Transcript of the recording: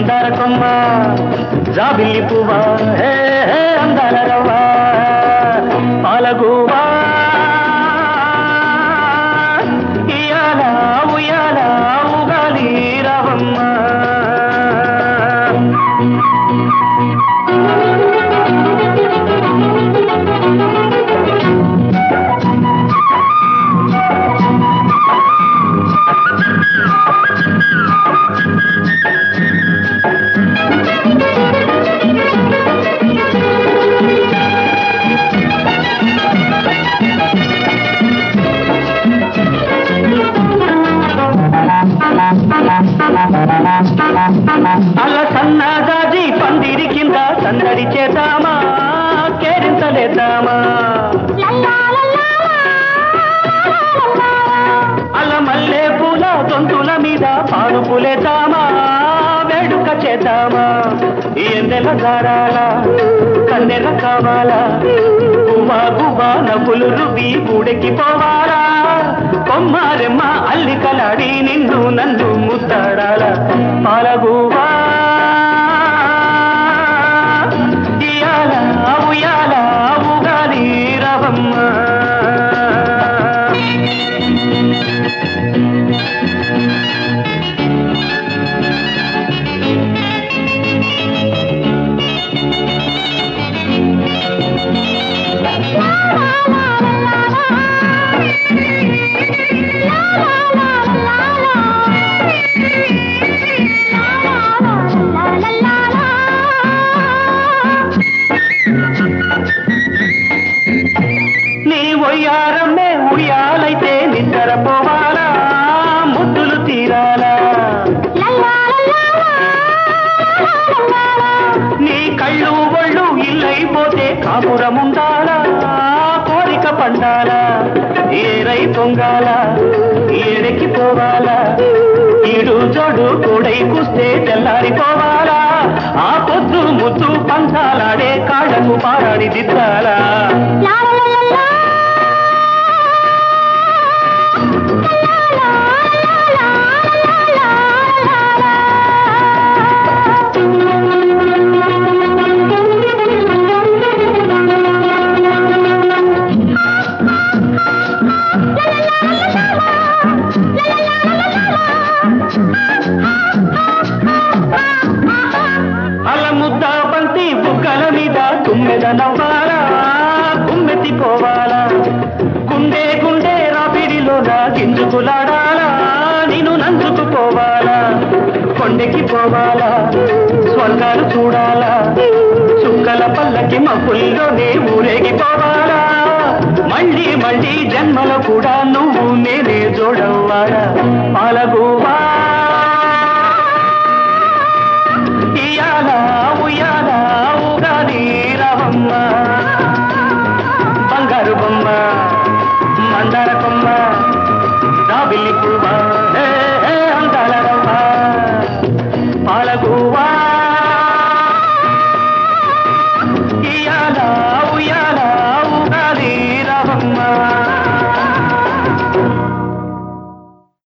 మందార కొమ్మ జాబిల్లి పువ్వా హే హే అందాల రవ్వా పాలగువా ఇయాల ఉయ్యాల ఉగాలి రావమ్మ అల్ల సన్నజాజి పందిరి కింద సందడి చేద్దామా కేరింతలేద్దామా అల్ల మల్లె పూల దొంతుల మీద పాలు పూలేద్దామా వేడుక చేద్దామా ఈ ఎందెల దారాల కన్నెల కావాలా గువ్వా గువ్వా నవ్వులు రుబ్బి గూడెకి పోవాలా కొమ్మారెమ్మ అల్లికలాడి నిన్ను నన్ను ముద్దాడాల పాలగువా ఇయాల ఉయ్యాల ఉగాలి రవమ్మ నీ ఒయ్యారమ్మే ఉయ్యాలైతే నిద్ర పోవాలా ముద్దులు తీరాలా నీ కళ్ళు ఒళ్ళు ఇల్లైపోతే కాపురముండాలా కోరిక పండాలా ఏరై పొంగాల ఏడెక్కి పోవాలా ఈడు జోడు కూడై కుస్తే తెల్లారిపోవాలా ఆ పొద్దు ముద్దు పంచాలాడే కాళ్ళకు పారాడి దిద్దాలా అల ముద్ద బంతి బుగ్గల మీద తుమ్మెద నవ్వాలా గుమ్మెత్తిపోవాలా గుండె గుండె రాపిడిలోన గింజుకులాడాలా నేను నంచుకుపోవాలా కొండెక్కి పోవాలా స్వర్గాలు చూడాలా చుక్కల పల్లకి మబ్బుల్లోనే ఊరేగిపోవాలా మళ్ళీ మళ్ళీ జన్మలో కూడా నువ్వు నేనే జోడవ్వాలా పాలగోవా